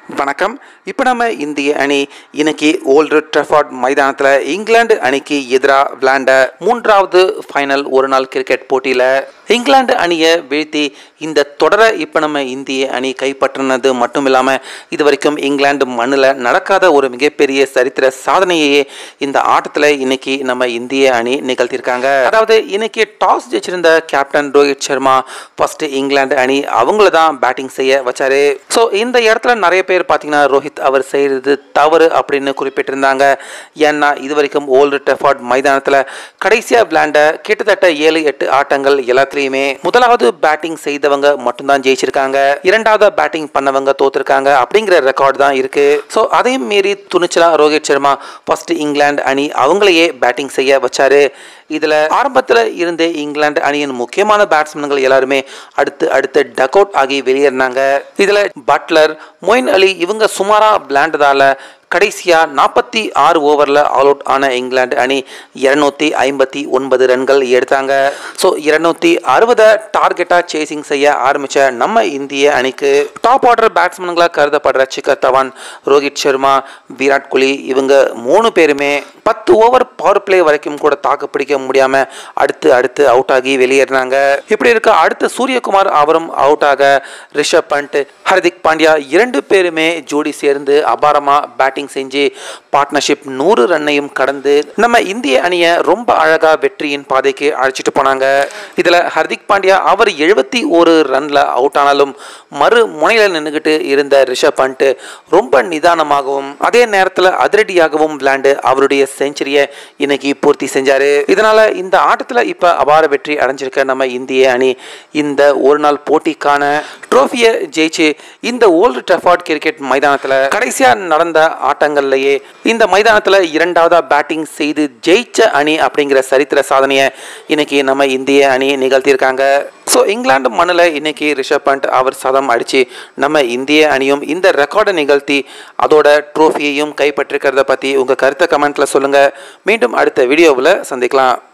வணக்கம் இப்போ நம்ம இந்திய அணி இன்னைக்கு ஓல்டு ட்ரெஃபார்ட் மைதானத்தில் இங்கிலாந்து அணிக்கு எதிராக விளையாண்ட மூன்றாவது ஃபைனல் ஒரு நாள் கிரிக்கெட் போட்டியில் இங்கிலாந்து அணியை வீழ்த்தி இந்த தொடரை இப்போ நம்ம இந்திய அணி கைப்பற்றினது மட்டும் இல்லாமல் இது வரைக்கும் இங்கிலாந்து மண்ணில் நடக்காத ஒரு மிகப்பெரிய சரித்திர சாதனையையே இந்த ஆட்டத்தில் இன்னைக்கு நம்ம இந்திய அணி நிகழ்த்தியிருக்காங்க அதாவது இன்னைக்கு டாஸ் ஜெயிச்சிருந்த captain Rohit Sharma first England அணி அவங்கள தான் பேட்டிங் செய்ய வச்சாரு ஸோ இந்த இடத்துல நிறைய பேர் பார்த்தீங்கன்னா ரோஹித் அவர் செய்கிறது தவறு அப்படின்னு குறிப்பிட்டிருந்தாங்க ஏன்னா இது வரைக்கும் ஓல்டு டெஃபார்ட் மைதானத்தில் கடைசியாக விளையாண்ட கிட்டத்தட்ட ஏழு எட்டு ஆட்டங்கள் எல்லாத்துலேயுமே முதலாவது பேட்டிங் செய்தவங்க மட்டும்தான் ஜெயிச்சிருக்காங்க இரண்டாவது பேட்டிங் பண்ணவங்க தோத்துருக்காங்க அப்படிங்கிற ரெக்கார்ட் தான் இருக்கு ஸோ அதையும் மீறி துணிச்சலா ரோஹித் சர்மா ஃபர்ஸ்ட் இங்கிலாந்து அணி அவங்களையே பேட்டிங் செய்ய வச்சாரு இதில் ஆரம்பத்தில் இருந்தே இங்கிலாந்து அணியின் முக்கியமான பேட்ஸ்மேன்கள் எல்லாருமே அடுத்து அடுத்து டக் அவுட் ஆகி வெளியேறினாங்க இதில் பட்லர் மொயின் அலி இவங்க சுமாராக விளையாண்டதால கடைசியாக நாற்பத்தி ஆறு ஓவரில் ஆல் அவுட் ஆன இங்கிலாந்து அணி இரநூத்தி ஐம்பத்தி ஒன்பது ரன்கள் எடுத்தாங்க ஸோ இருநூத்தி அறுபதை டார்கெட்டாக சேசிங் செய்ய ஆரம்பித்த நம்ம இந்திய அணிக்கு டாப் ஆர்டர் பேட்ஸ்மேன்களாக கருதப்படுற சிக்கர் தவான் ரோஹித் சர்மா விராட் கோலி இவங்க மூணு பேருமே பத்து ஓவர் பவர் பிளே வரைக்கும் கூட தாக்கு பிடிக்க முடியாமல் அடுத்து அடுத்து அவுட் ஆகி வெளியேறினாங்க இப்படி இருக்க அடுத்து சூரியகுமார் அவரும் அவுட் ஆக ரிஷப் பண்ட் ஹர்திக் பாண்டியா இரண்டு பேருமே ஜோடி சேர்ந்து அபாரமாக பேட்டிங் செஞ்சு பார்ட்னர்ஷிப் நூறு ரன்னையும் கடந்து நம்ம இந்திய அணியை ரொம்ப அழகாக வெற்றியின் பாதைக்கு அழைச்சிட்டு போனாங்க இதில் ஹர்திக் பாண்டியா அவர் எழுபத்தி ஒரு ரனில் அவுட் ஆனாலும் மறு முனையில் நின்றுக்கிட்டு இருந்த ரிஷப் பண்ட் ரொம்ப நிதானமாகவும் அதே நேரத்தில் அதிரடியாகவும் விளையாண்டு அவருடைய செஞ்சுரியை இன்னைக்கு பூர்த்தி செஞ்சாரு இதனால இந்த ஆட்டத்தில் இப்போ அபார வெற்றி அடைஞ்சிருக்க நம்ம இந்திய அணி இந்த ஒரு நாள் போட்டிக்கான ட்ரோஃபியை ஜெயிச்சு இந்த ஓல்டு டெஃபார்ட் கிரிக்கெட் மைதானத்தில் கடைசியாக நடந்த ஆட்டங்கள்லேயே இந்த மைதானத்தில் இரண்டாவதாக பேட்டிங் செய்து ஜெயிச்ச அணி அப்படிங்கிற சரித்திர சாதனையை இன்னைக்கு நம்ம இந்திய அணி நிகழ்த்தியிருக்காங்க ஸோ இங்கிலாந்து மண்ணில் இன்னைக்கு ரிஷப் பண்ட் அவர் சதம் அடித்து நம்ம இந்திய அணியும் இந்த ரெக்கார்டை நிகழ்த்தி அதோட ட்ரோஃபியையும் கைப்பற்றிருக்கிறத பற்றி உங்கள் கருத்தை கமெண்ட்டில் சொல்லுங்கள் மீண்டும் அடுத்த வீடியோவில் சந்திக்கலாம்